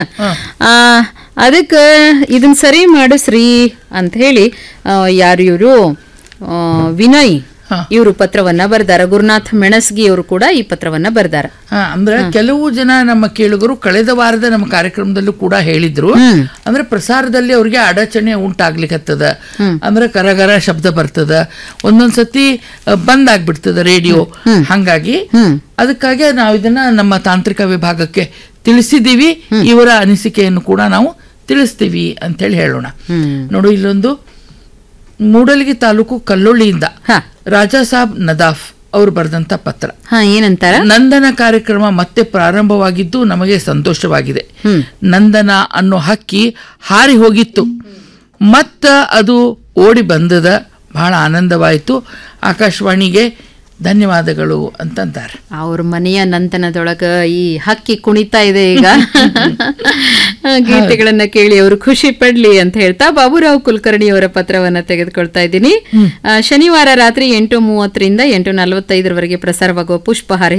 ಆ ಅದಕ್ಕೆ ಇದನ್ನ ಸರಿ ಮಾಡಿಸ್ರಿ ಅಂತ ಹೇಳಿ ಆ, ಯಾರು ಇವರು ವಿನಯ್ ಹಾ. ಇವರು ಪತ್ರವನ್ನ ಬರ್ದಾರ ಗುರುನಾಥ್ ಮೆಣಸ್ಗಿ ಅವರು ಕೂಡ ಈ ಪತ್ರವನ್ನ ಬರ್ದಾರ ಹಾ ಅಂದ್ರೆ ಕೆಲವು ಜನ ನಮ್ಮ ಕೇಳುಗರು ಕಳೆದ ವಾರದ ನಮ್ಮ ಕಾರ್ಯಕ್ರಮದಲ್ಲೂ ಕೂಡ ಹೇಳಿದ್ರು ಅಂದ್ರೆ ಪ್ರಸಾರದಲ್ಲಿ ಅವ್ರಿಗೆ ಅಡಚಣೆ ಉಂಟಾಗ್ಲಿಕ್ಕತ್ತದ ಅಂದ್ರೆ ಕರಗರ ಶಬ್ದ ಬರ್ತದ ಒಂದೊಂದ್ ಸತಿ ಅ, ಬಂದ್ ಆಗ್ಬಿಡ್ತದ ರೇಡಿಯೋ ಹಂಗಾಗಿ ಅದಕ್ಕಾಗಿ ನಾವು ಇದನ್ನ ನಮ್ಮ ತಾಂತ್ರಿಕ ವಿಭಾಗಕ್ಕೆ ತಿಳಿಸಿದ್ದೀವಿ ಇವರ ಅನಿಸಿಕೆಯನ್ನು ಕೂಡ ನಾವು ತಿಳಿಸ್ತೀವಿ ಅಂತೇಳಿ ಹೇಳೋಣ ನೋಡು ಇಲ್ಲೊಂದು ಮೂಡಲಗಿ ತಾಲೂಕು ಕಲ್ಲೊಳ್ಳಿಯಿಂದ ಹಾ ರಾಜಾ ಸಾಬ್ ನದಾಫ್ ಅವರು ಬರೆದಂತ ಪತ್ರ ಹಾ ಏನಂತಾರ ನಂದನ ಕಾರ್ಯಕ್ರಮ ಮತ್ತೆ ಪ್ರಾರಂಭವಾಗಿದ್ದು ನಮಗೆ ಸಂತೋಷವಾಗಿದೆ ನಂದನ ಅನ್ನೋ ಹಕ್ಕಿ ಹಾರಿ ಹೋಗಿತ್ತು ಮತ್ತ ಅದು ಓಡಿ ಬಂದದ ಬಹಳ ಆನಂದವಾಯಿತು ಆಕಾಶವಾಣಿಗೆ ಧನ್ಯವಾದಗಳು ಅಂತಂತಾರೆ ಅವ್ರ ಮನೆಯ ನಂತನದೊಳಗ ಈ ಹಕ್ಕಿ ಕುಣಿತಾ ಇದೆ ಈಗ ಗೀತೆಗಳನ್ನ ಕೇಳಿ ಅವರು ಖುಷಿ ಪಡ್ಲಿ ಅಂತ ಹೇಳ್ತಾ ಬಾಬುರಾವ್ ಕುಲಕರ್ಣಿ ಅವರ ಪತ್ರವನ್ನ ತೆಗೆದುಕೊಳ್ತಾ ಇದ್ದೀನಿ ಆ, ಶನಿವಾರ ರಾತ್ರಿ ಎಂಟು ಮೂವತ್ತರಿಂದ ಎಂಟು ನಲವತ್ತೈದರವರೆಗೆ ಪ್ರಸಾರವಾಗುವ ಪುಷ್ಪಹಾರ